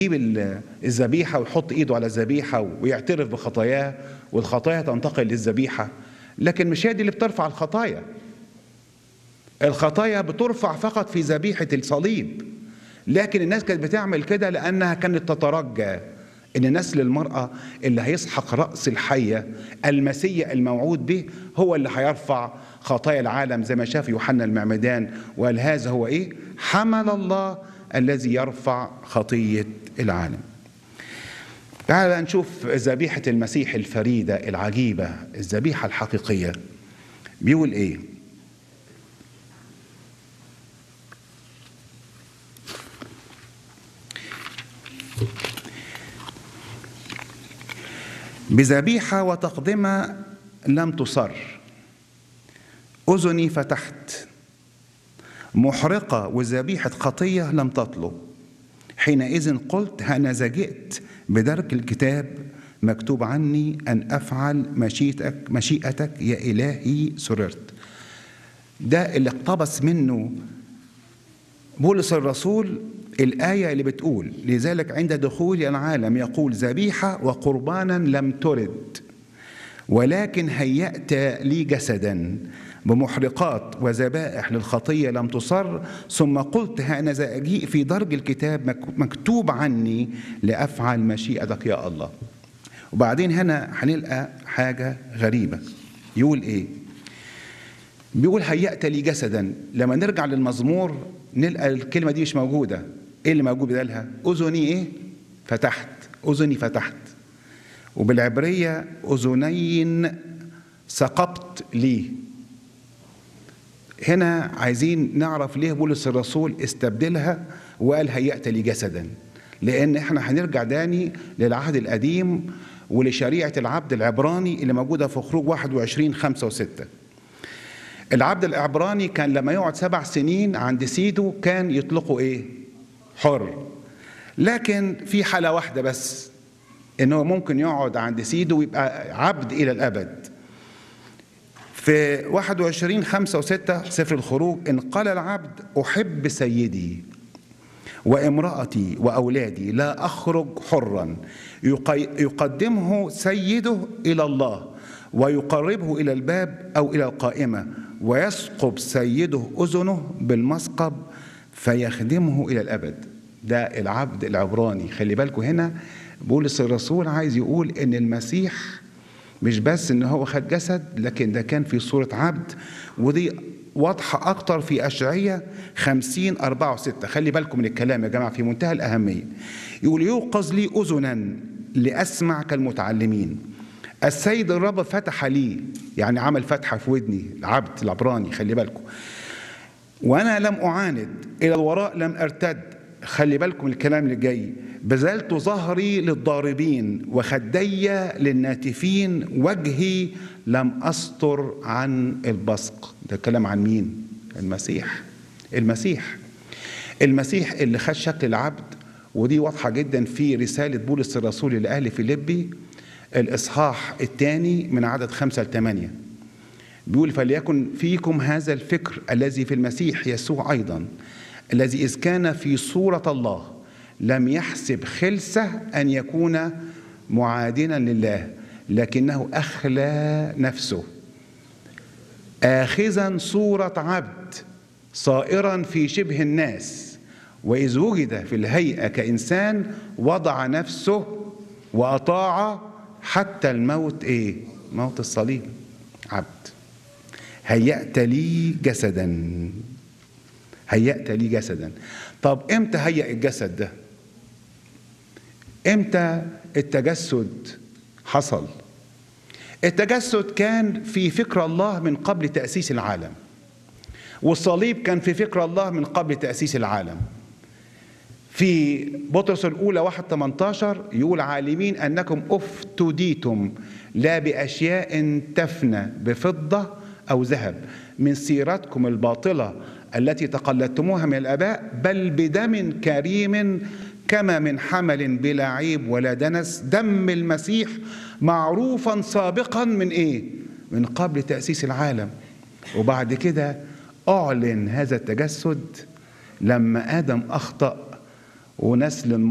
يجيب الذبيحة ويحط إيده على الذبيحة ويعترف بخطاياه والخطايا تنتقل للذبيحة لكن مش هي دي اللي بترفع الخطايا الخطايا بترفع فقط في ذبيحة الصليب لكن الناس كانت بتعمل كده لأنها كانت تترجى إن نسل المرأة اللي هيسحق رأس الحية المسيح الموعود به هو اللي هيرفع خطايا العالم زي ما شاف يوحنا المعمدان وقال هذا هو إيه؟ حمل الله الذي يرفع خطية العالم تعال نشوف ذبيحة المسيح الفريدة العجيبة الذبيحة الحقيقية بيقول إيه؟ بذبيحة وتقدمة لم تصر أذني فتحت محرقة وذبيحة خطية لم تطلب حينئذ قلت هنذا جئت بدرك الكتاب مكتوب عني أن أفعل مشيئتك مشيئتك يا إلهي سررت ده اللي اقتبس منه بولس الرسول الآية اللي بتقول لذلك عند دخول العالم يقول ذبيحة وقربانا لم ترد ولكن هيأت لي جسدا بمحرقات وذبائح للخطية لم تصر ثم قلت هانذا أجيء في درج الكتاب مكتوب عني لأفعل مشيئتك يا الله وبعدين هنا هنلقى حاجة غريبة يقول إيه بيقول هيأت لي جسدا لما نرجع للمزمور نلقى الكلمة دي مش موجودة ايه اللي موجود بدلها اذني ايه فتحت اذني فتحت وبالعبريه اذنين سقطت لي هنا عايزين نعرف ليه بولس الرسول استبدلها وقال هيأت لي جسدا لان احنا هنرجع تاني للعهد القديم ولشريعه العبد العبراني اللي موجوده في خروج 21 5 و6 العبد العبراني كان لما يقعد سبع سنين عند سيده كان يطلقوا ايه حر لكن في حالة واحدة بس إنه ممكن يقعد عند سيده ويبقى عبد إلى الأبد في 21 5 و6 سفر الخروج إن قال العبد أحب سيدي وامرأتي وأولادي لا أخرج حرا يقدمه سيده إلى الله ويقربه إلى الباب أو إلى القائمة ويثقب سيده أذنه بالمثقب فيخدمه إلى الأبد ده العبد العبراني خلي بالكم هنا بولس الرسول عايز يقول إن المسيح مش بس إن هو خد جسد لكن ده كان في صورة عبد ودي واضحة أكتر في أشعية خمسين أربعة وستة خلي بالكم من الكلام يا جماعة في منتهى الأهمية يقول يوقظ لي أذنا لأسمع كالمتعلمين السيد الرب فتح لي يعني عمل فتحة في ودني العبد العبراني خلي بالكم وانا لم اعاند الى الوراء لم ارتد خلي بالكم الكلام اللي جاي بذلت ظهري للضاربين وخدي للناتفين وجهي لم استر عن البصق ده كلام عن مين المسيح المسيح المسيح اللي خد شكل العبد ودي واضحه جدا في رساله بولس الرسول لاهل فيليبي الاصحاح الثاني من عدد خمسه لثمانيه بيقول فليكن فيكم هذا الفكر الذي في المسيح يسوع ايضا الذي اذ كان في صوره الله لم يحسب خلسه ان يكون معادنا لله لكنه اخلى نفسه اخذا صوره عبد صائرا في شبه الناس واذ وجد في الهيئه كانسان وضع نفسه واطاع حتى الموت ايه موت الصليب عبد هيأت لي جسدا هيأت لي جسدا طب امتى هيأ الجسد ده امتى التجسد حصل التجسد كان في فكر الله من قبل تأسيس العالم والصليب كان في فكر الله من قبل تأسيس العالم في بطرس الأولى واحد 18 يقول عالمين أنكم افتديتم لا بأشياء تفنى بفضة أو ذهب من سيرتكم الباطلة التي تقلدتموها من الآباء بل بدم كريم كما من حمل بلا عيب ولا دنس دم المسيح معروفا سابقا من إيه؟ من قبل تأسيس العالم وبعد كده أعلن هذا التجسد لما آدم أخطأ ونسل